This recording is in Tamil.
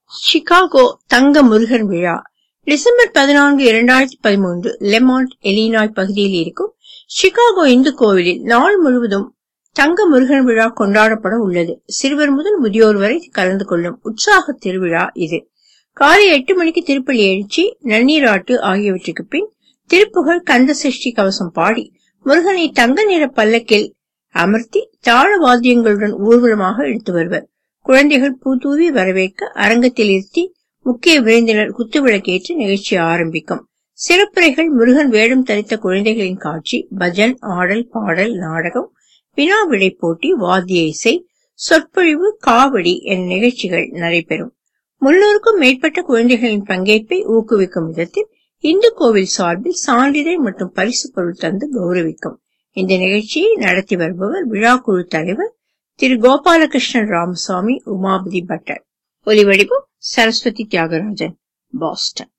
சிகாகோ தங்க முருகன் விழா டிசம்பர் பதினான்கு இரண்டாயிரத்தி பதிமூன்று லெமாண்ட் எலினாய் பகுதியில் இருக்கும் சிகாகோ இந்து கோவிலில் நாள் முழுவதும் தங்க முருகன் விழா கொண்டாடப்பட உள்ளது சிறுவர் முதல் முதியோர் வரை கலந்து கொள்ளும் உற்சாக திருவிழா இது காலை எட்டு மணிக்கு திருப்பள்ளி எழுச்சி நன்னீராட்டு ஆகியவற்றுக்கு பின் திருப்புகழ் கந்த சஷ்டி கவசம் பாடி முருகனை தங்க நிற பல்லக்கில் அமர்த்தி தாள வாத்தியங்களுடன் ஊர்வலமாக எடுத்து வருவர் குழந்தைகள் பூதூவி வரவேற்க அரங்கத்தில் இருத்தி முக்கிய விருந்தினர் குத்துவிளக்கேற்று நிகழ்ச்சி ஆரம்பிக்கும் சிறப்புரைகள் முருகன் வேடம் தரித்த குழந்தைகளின் காட்சி பஜன் ஆடல் பாடல் நாடகம் வினா விடை போட்டி வாத்திய இசை சொற்பொழிவு காவடி என நிகழ்ச்சிகள் நடைபெறும் முன்னூறுக்கும் மேற்பட்ட குழந்தைகளின் பங்கேற்பை ஊக்குவிக்கும் விதத்தில் இந்து கோவில் சார்பில் சான்றிதழ் மற்றும் பரிசு பொருள் தந்து கௌரவிக்கும் இந்த நிகழ்ச்சியை நடத்தி வருபவர் விழா குழு தலைவர் திரு கோபாலகிருஷ்ணன் ராமசாமி உமாபதி பட்டர் ஒலிவடிவம் சரஸ்வதி தியாகராஜன் பாஸ்டன்